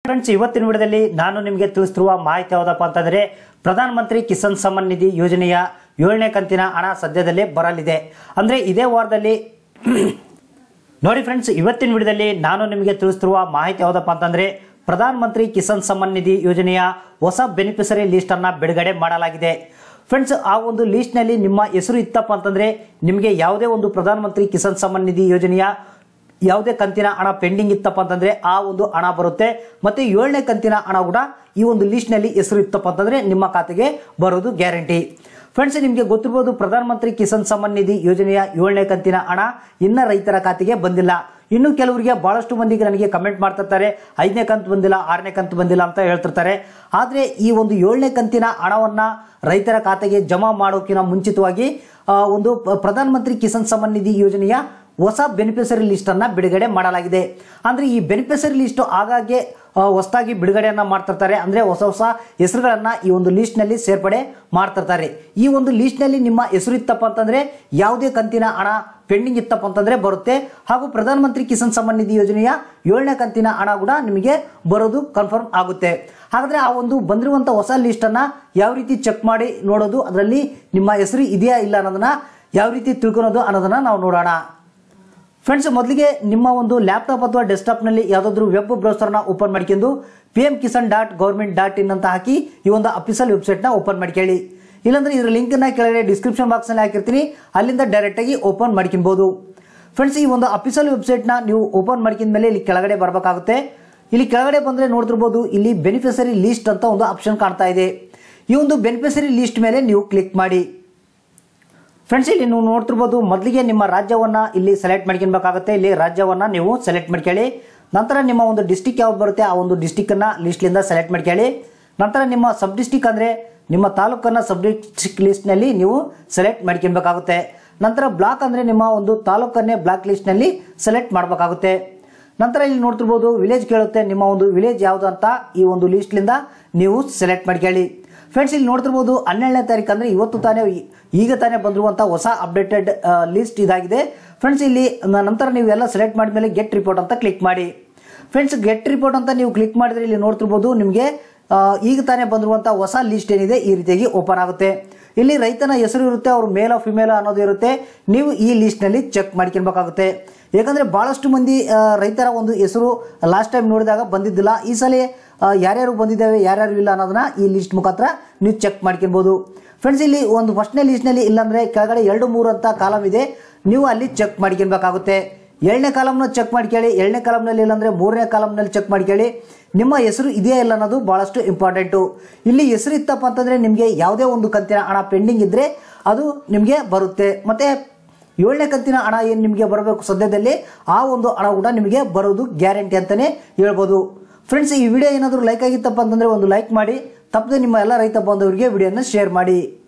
friends ಇವತ್ತಿನ ವಿಡಿಯೋದಲ್ಲಿ ನಾನು ನಿಮಗೆ ತಿಳಿಸ್ತಿರುವ ಮಾಹಿತಿ ಯಾವುದಪ್ಪ ಅಂತಂದ್ರೆ ಪ್ರಧಾನ ಮಂತ್ರಿ ಕಿಸಾನ್ ಸಮ್ಮಾನ್ ನಿಧಿ ಯೋಜನೆಯ ಏಳನೇ ಕಂತಿನ ಹಣ ಸದ್ಯದಲ್ಲೇ ಬರಲಿದೆ ಅಂದ್ರೆ ಇದೇ ವಾರದಲ್ಲಿ ನೋಡಿ ಫ್ರೆಂಡ್ಸ್ ಇವತ್ತಿನ ವಿಡಿಯೋದಲ್ಲಿ ನಾನು ನಿಮಗೆ ತಿಳಿಸ್ತಿರುವ ಮಾಹಿತಿ ಯಾವುದಪ್ಪ ಅಂತಂದ್ರೆ ಪ್ರಧಾನ ಮಂತ್ರಿ ಕಿಸಾನ್ ಸಮ್ಮಾನ್ ನಿಧಿ ಯೋಜನೆಯ ಹೊಸ ಬೆನಿಫಿಷರಿ ಲಿಸ್ಟ್ ಅನ್ನ ಬಿಡುಗಡೆ ಮಾಡಲಾಗಿದೆ ಫ್ರೆಂಡ್ಸ್ ಆ ಒಂದು ಲಿಸ್ಟ್ ನಲ್ಲಿ ನಿಮ್ಮ ಹೆಸರು ಇತ್ತಪ್ಪ ಅಂತಂದ್ರೆ ನಿಮಗೆ ಯಾವುದೇ ಒಂದು ಪ್ರಧಾನ ಮಂತ್ರಿ ಕಿಸಾನ್ ಸಮ್ಮಾನ್ ನಿಧಿ ಯೋಜನೆಯ ಯಾವುದೇ ಕಂತಿನ ಹಣ ಪೆಂಡಿಂಗ್ ಇತ್ತಪ್ಪ ಅಂತಂದ್ರೆ ಆ ಒಂದು ಹಣ ಬರುತ್ತೆ ಮತ್ತೆ ಏಳನೇ ಕಂತಿನ ಹಣ ಕೂಡ ಈ ಒಂದು ಲಿಸ್ಟ್ ನಲ್ಲಿ ಹೆಸರು ಇತ್ತಪ್ಪ ಅಂತಂದ್ರೆ ನಿಮ್ಮ ಖಾತೆಗೆ ಬರೋದು ಗ್ಯಾರಂಟಿ ಫ್ರೆಂಡ್ಸ್ ನಿಮಗೆ ಗೊತ್ತಿರ್ಬೋದು ಪ್ರಧಾನ ಮಂತ್ರಿ ಕಿಸಾನ್ ಸಮ್ಮಾನ್ ನಿಧಿ ಯೋಜನೆಯ ಏಳನೇ ಕಂತಿನ ಹಣ ಇನ್ನ ರೈತರ ಖಾತೆಗೆ ಬಂದಿಲ್ಲ ಇನ್ನು ಕೆಲವರಿಗೆ ಬಹಳಷ್ಟು ಮಂದಿಗೆ ನನಗೆ ಕಮೆಂಟ್ ಮಾಡ್ತಿರ್ತಾರೆ ಐದನೇ ಕಂತು ಬಂದಿಲ್ಲ ಆರನೇ ಕಂತು ಬಂದಿಲ್ಲ ಅಂತ ಹೇಳ್ತಿರ್ತಾರೆ ಆದ್ರೆ ಈ ಒಂದು ಏಳನೇ ಕಂತಿನ ಹಣವನ್ನ ರೈತರ ಖಾತೆಗೆ ಜಮಾ ಮಾಡೋಕಿನ ಮುಂಚಿತವಾಗಿ ಆ, ಒಂದು ಪ- ಪ್ರಧಾನ ಮಂತ್ರಿ ಕಿಸಾನ್ ಸಮ್ಮಾನ್ ನಿಧಿ ಯೋಜನೆಯ ಹೊಸ ಬೆನಿಫಿಷರಿ ಲಿಸ್ಟ್ ಅನ್ನ ಬಿಡುಗಡೆ ಮಾಡಲಾಗಿದೆ ಅಂದ್ರೆ ಈ ಬೆನಿಫಿಷರಿ ಲಿಸ್ಟ್ ಆಗಾಗ್ಗೆ ಆ, ಹೊಸದಾಗಿ ಬಿಡುಗಡೆಯನ್ನ ಮಾಡ್ತಿರ್ತಾರೆ ಅಂದ್ರೆ ಹೊಸ ಹೊಸ ಹೆಸರುಗಳನ್ನ ಈ ಒಂದು ಲಿಸ್ಟ್ ನಲ್ಲಿ ಸೇರ್ಪಡೆ ಮಾಡ್ತಿರ್ತಾರೆ ಈ ಒಂದು ಲಿಸ್ಟ್ ನಲ್ಲಿ ನಿಮ್ಮ ಹೆಸರು ಇತ್ತಪ್ಪ ಅಂತಂದ್ರೆ ಯಾವುದೇ ಕಂತಿನ ಹಣ ಪೆಂಡಿಂಗ್ ಇತ್ತಪ್ಪ ಅಂತಂದ್ರೆ ಬರುತ್ತೆ ಹಾಗೂ ಪ್ರಧಾನ ಮಂತ್ರಿ ಕಿಸಾನ್ ಸಮ್ಮಾನ್ ನಿಧಿ ಯೋಜನೆಯ ಏಳನೇ ಕಂತಿನ ಹಣ ಕೂಡ ನಿಮಗೆ ಬರೋದು ಕನ್ಫರ್ಮ್ ಆಗುತ್ತೆ ಹಾಗಾದ್ರೆ ಆ ಒಂದು ಬಂದಿರುವಂತ ಹೊಸ ಲಿಸ್ಟ್ ಅನ್ನ ಯಾವ ರೀತಿ ಚೆಕ್ ಮಾಡಿ ನೋಡೋದು ಅದರಲ್ಲಿ ನಿಮ್ಮ ಹೆಸರು ಇದೆಯಾ ಇಲ್ಲ ಅನ್ನೋದನ್ನ ಯಾವ ರೀತಿ ತಿಳ್ಕೊಳೋದು ಅನ್ನೋದನ್ನ ನಾವು ನೋಡೋಣ ಫ್ರೆಂಡ್ಸ್ ಮೊದಲಿಗೆ ನಿಮ್ಮ ಒಂದು ಲ್ಯಾಪ್ಟಾಪ್ ಅಥವಾ ಡೆಸ್ಕ್ಟಾಪ್ನಲ್ಲಿ ಯಾವುದಾದ್ರೂ ವೆಬ್ ಬ್ರೌಸರ್ನ ಓಪನ್ ಮಾಡ್ಕೊಂಡು P M Kisan dot government dot in ಅಂತ ಹಾಕಿ ಈ ಒಂದು ಅಫಿಷಿಯಲ್ ವೆಬ್ಸೈಟ್ನ ಓಪನ್ ಮಾಡ್ಕೊಳ್ಳಿ ಇಲ್ಲಾಂದ್ರೆ ಇದರ ಲಿಂಕನ್ನ ಕೆಳಗಡೆ ಡಿಸ್ಕ್ರಿಪ್ಷನ್ ಬಾಕ್ಸ್ನಲ್ಲಿ ಹಾಕಿರ್ತೀನಿ ಅಲ್ಲಿಂದ ಡೈರೆಕ್ಟಾಗಿ ಓಪನ್ ಮಾಡ್ಕೊಬೋದು ಫ್ರೆಂಡ್ಸ್ ಈ ಒಂದು ಅಫಿಷಿಯಲ್ ವೆಬ್ಸೈಟ್ನ ನೀವು ಓಪನ್ ಮಾಡ್ಕೊಂಡ ಮೇಲೆ ಇಲ್ಲಿ ಕೆಳಗಡೆ ಬರಬೇಕಾಗುತ್ತೆ ಇಲ್ಲಿ ಕೆಳಗಡೆ ಬಂದರೆ ನೋಡ್ತಿರ್ಬೋದು ಇಲ್ಲಿ ಬೆನಿಫಿಷರಿ ಲಿಸ್ಟ್ ಅಂತ ಒಂದು ಆಪ್ಷನ್ ಕಾಣ್ತಾ ಇದೆ ಈ ಒಂದು ಬೆನಿಫಿಷರಿ ಲಿಸ್ಟ್ ಮೇಲೆ ನೀವು ಕ್ಲಿಕ್ ಮಾಡಿ ಫ್ರೆಂಡ್ಸ್ ಇಲ್ಲಿ ನೀವು ನೋಡ್ತಿರ್ಬೋದು ಮೊದಲಿಗೆ ನಿಮ್ಮ ರಾಜ್ಯವನ್ನ ಇಲ್ಲಿ ಸೆಲೆಕ್ಟ್ ಮಾಡ್ಕೊಬೇಕಾಗುತ್ತೆ ಇಲ್ಲಿ ರಾಜ್ಯವನ್ನ ನೀವು ಸೆಲೆಕ್ಟ್ ಮಾಡ್ಕೊಳ್ಳಿ ನಂತರ ನಿಮ್ಮ ಒಂದು ಡಿಸ್ಟಿಕ್ ಯಾವ್ದು ಬರುತ್ತೆ ಆ ಒಂದು ಡಿಸ್ಟಿಕ್ ಅನ್ನ ಲಿಸ್ಟ್ಲಿಂದ ಸೆಲೆಕ್ಟ್ ಮಾಡ್ಕೊಳ್ಳಿ ನಂತರ ನಿಮ್ಮ ಸಬ್ ಡಿಸ್ಟಿಕ್ ಅಂದ್ರೆ ನಿಮ್ಮ ತಾಲೂಕನ್ನ ಸಬ್ ಡಿಸ್ಟಿಕ್ ಲಿಸ್ಟ್ನಲ್ಲಿ ನೀವು ಸೆಲೆಕ್ಟ್ ಮಾಡ್ಕೊಬೇಕಾಗುತ್ತೆ ನಂತರ ಬ್ಲಾಕ್ ಅಂದ್ರೆ ನಿಮ್ಮ ಒಂದು ತಾಲೂಕನ್ನೇ ಬ್ಲಾಕ್ ಲಿಸ್ಟ್ನಲ್ಲಿ ಸೆಲೆಕ್ಟ್ ಮಾಡಬೇಕಾಗುತ್ತೆ ನಂತರ ಇಲ್ಲಿ ನೋಡ್ತಿರ್ಬೋದು ವಿಲೇಜ್ ಕೇಳುತ್ತೆ ನಿಮ್ಮ ಒಂದು ವಿಲೇಜ್ ಯಾವುದು ಅಂತ ಈ ಒಂದು ಲಿಸ್ಟ್ಲಿಂದ ನೀವು ಸೆಲೆಕ್ಟ್ ಮಾಡ್ಕೊಳ್ಳಿ ಫ್ರೆಂಡ್ಸ್ ಇಲ್ಲಿ ನೋಡ್ತಿರ್ಬೋದು ಹನ್ನೆರಡನೇ ತಾರೀಕು ಅಂದ್ರೆ ಇವತ್ತು ತಾನೇ ಈ- ಈಗ ತಾನೇ ಬಂದಿರುವಂಥ ಹೊಸ ಅಪ್ಡೇಟೆಡ್ ಲಿಸ್ಟ್ ಇದಾಗಿದೆ ಫ್ರೆಂಡ್ಸ್ ಇಲ್ಲಿ ನ- ನಂತರ ನೀವು ಎಲ್ಲ ಸೆಲೆಕ್ಟ್ ಮಾಡಿದ್ಮೇಲೆ ಗೆಟ್ ರಿಪೋರ್ಟ್ ಅಂತ ಕ್ಲಿಕ್ ಮಾಡಿ ಫ್ರೆಂಡ್ಸ್ ಗೆಟ್ ರಿಪೋರ್ಟ್ ಅಂತ ನೀವು ಕ್ಲಿಕ್ ಮಾಡಿದ್ರೆ ಇಲ್ಲಿ ನೋಡ್ತಿರ್ಬೋದು ನಿಮಗೆ ಆ, ಈಗ ತಾನೇ ಬಂದಿರುವಂಥ ಹೊಸ ಲಿಸ್ಟ್ ಏನಿದೆ ಈ ರೀತಿಯಾಗಿ ಓಪನ್ ಆಗುತ್ತೆ ಇಲ್ಲಿ ರೈತನ ಹೆಸರು ಇರುತ್ತೆ ಅವ್ರ ಮೇಲ ಫಿಮೇಲ ಅನ್ನೋದು ಇರುತ್ತೆ ನೀವು ಈ ಲಿಸ್ಟ್ನಲ್ಲಿ ಚೆಕ್ ಮಾಡ್ಕೊಬೇಕಾಗುತ್ತೆ ಯಾಕಂದ್ರೆ ಬಹಳಷ್ಟು ಮಂದಿ ಆ, ರೈತರ ಒಂದು ಹೆಸರು ಲಾಸ್ಟ್ ಟೈಮ್ ನೋಡಿದಾಗ ಬಂದಿದ್ದಿಲ್ಲ ಈ ಸಲ ಆ, ಯಾರ್ಯಾರು ಬಂದಿದ್ದಾವೆ ಯಾರ್ಯಾರು ಇಲ್ಲ ಅನ್ನೋದನ್ನ ಈ ಲಿಸ್ಟ್ ಮುಖಾಂತರ ನೀವು ಚೆಕ್ ಮಾಡ್ಕೊಬೋದು ಫ್ರೆಂಡ್ಸ್ ಇಲ್ಲಿ ಒಂದು ಫಸ್ಟ್ನೇ ಲಿಸ್ಟ್ನಲ್ಲಿ ಇಲ್ಲಾಂದ್ರೆ ಕೆಳಗಡೆ ಎರಡು ಮೂರು ಅಂತ ಕಾಲಮ್ ಇದೆ ನೀವು ಅಲ್ಲಿ ಚೆಕ್ ಮಾಡ್ಕೊಬೇಕಾಗುತ್ತೆ ಏಳನೇ ಕಾಲಮ್ನ ಚೆಕ್ ಮಾಡ್ಕೊಳ್ಳಿ ಏಳನೇ ಕಾಲಮ್ನಲ್ಲಿ ಇಲ್ಲಾಂದ್ರೆ ಮೂರನೇ ಕಾಲಮ್ನಲ್ಲಿ ಚೆಕ್ ಮಾಡ್ಕೊಳ್ಳಿ ನಿಮ್ಮ ಹೆಸರು ಇದೆಯಾ ಇಲ್ಲ ಅನ್ನೋದು ಬಹಳಷ್ಟು ಇಂಪಾರ್ಟೆಂಟು ಇಲ್ಲಿ ಹೆಸರು ಇತ್ತಪ್ಪ ಅಂತಂದ್ರೆ ನಿಮಗೆ ಯಾವುದೇ ಒಂದು ಕಂತಿನ ಹಣ ಪೆಂಡಿಂಗ್ ಇದ್ರೆ ಅದು ನಿಮಗೆ ಬರುತ್ತೆ ಮತ್ತೆ ಏಳನೇ ಕಂತಿನ ಹಣ ಏನು ನಿಮಗೆ ಬರಬೇಕು ಸದ್ಯದಲ್ಲಿ ಆ ಒಂದು ಹಣ ಕೂಡ ನಿಮಗೆ ಬರೋದು ಗ್ಯಾರಂಟಿ ಅಂತಾನೆ ಹೇಳ್ಬೋದು ಫ್ರೆಂಡ್ಸ್ ಈ ವಿಡಿಯೋ ಏನಾದರೂ ಲೈಕ್ ಆಗಿತ್ತಪ್ಪ ಅಂತಂದ್ರೆ ಒಂದು ಲೈಕ್ ಮಾಡಿ ತಪ್ಪದೆ ನಿಮ್ಮ ಎಲ್ಲ ರೈತ ಬಾಂಧವರಿಗೆ ವಿಡಿಯೋನ ಶೇರ್ ಮಾಡಿ